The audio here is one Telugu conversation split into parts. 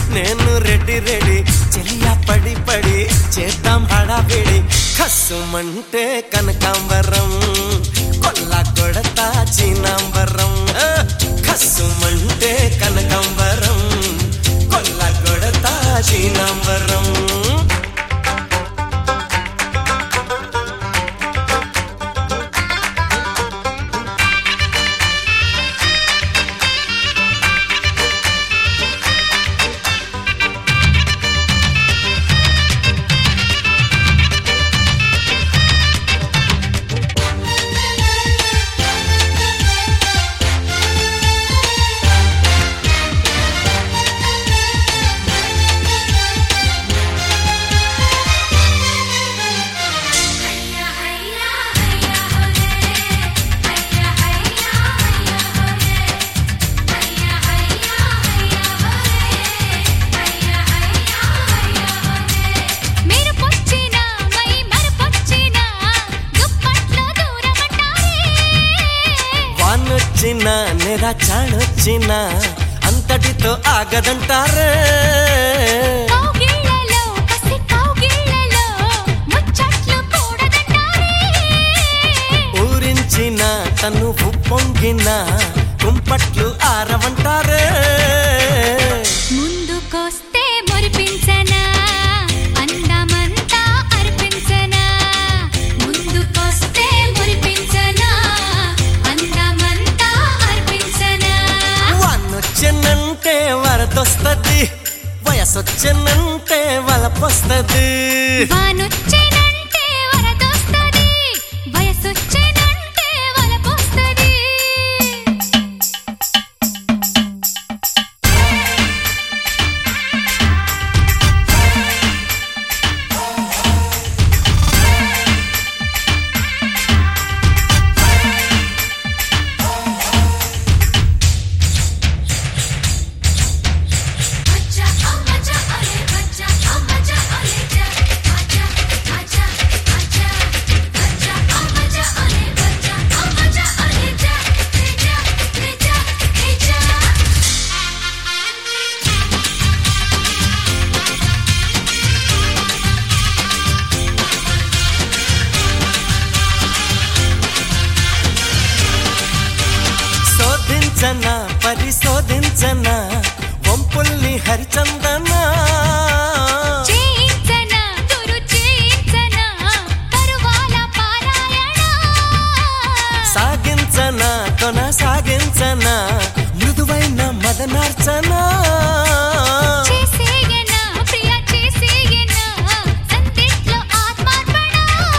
నేను రెడ్డి రెడీ చెలియా పడి పడి చేద్దాం హడావిడి కస్సుమంటే కనకాంబరం కొల్లా కొడతా చీనాంబరం ఆ, కస్సుమంటే కనకాంబరం కొల్లా కొడతా చీనాంబరం హయ్యా హయ్యా హయ్యా హోలే హయ్యా హయ్యా హయ్యా హోలే హయ్యా హయ్యా హయ్యా హోలే హయ్యా హయ్యా హయ్యా హోలే మీరు పొచ్చినా మై మరపొచ్చినా దుప్పట్లో దూరమంటారే వానొచ్చిన నెరా చాణొచ్చిన అంతటితో ఆగదంటారే కౌగిళ్ళలో పసి కౌగిళ్ళలో ముచ్చట్లు కూడదంటారే ఊరించిన తను పొంగిన కుంపట్లు ఆరవంటారే ముందుకొస్తే మురిపించనా అందమంతా అర్పించనా ముందుకొస్తే మురిపించనా అందమంతా అర్పించనా వానొచ్చినంటే వరదొస్తది వయసొచ్చినంటే వలపొస్తది వానొచ్చేనంటే వరదొస్తది వయసొచ్చేనంటే వలపొస్తది బచ్చా అమ్మచ్చా అలే బచ్చా అమ్మచ్చా అలే జా బచ్చా బచ్చా బచ్చా బచ్చా అమ్మచ్చా అలే బచ్చా అమ్మచ్చా అలే జా జా జా జా శోధించన పరిశోధించన వంపుల్ని హరిచందన చేయించనా గురు చేయించనా తరువాల పారాయణ సాగించన కొనసాగించన మృదువైన మదనార్చన చేసేయనా ప్రియ చేసేయనా సందిట్లో ఆత్మార్పణ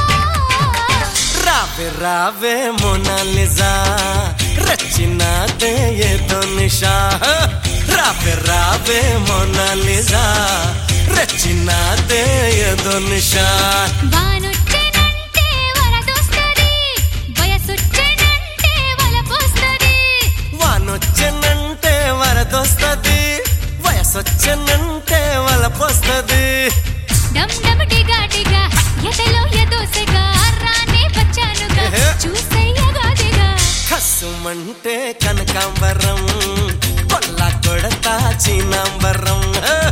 రావే రావే మోనాలిజా రచినాదే ఏదో నిషా రావే రావే మోనాలిజా రచినాదే ఏదో నిషా వానొచ్చెనంటే వరదొస్తది వయసొచ్చెనంటే వలపొస్తది వానొచ్చనంటే వరదొస్తది వయసొచ్చనంటే వలపొస్తది డమ్ డమ్ డిగా డిగా ఎదలో ఎదోసెగా రానే వచ్చానుగా ఏహే. చూసయ్యగాదిగా కసుమంటే కనకాంబరం కొల్ల కొడతా చీనాంబరం ఆ,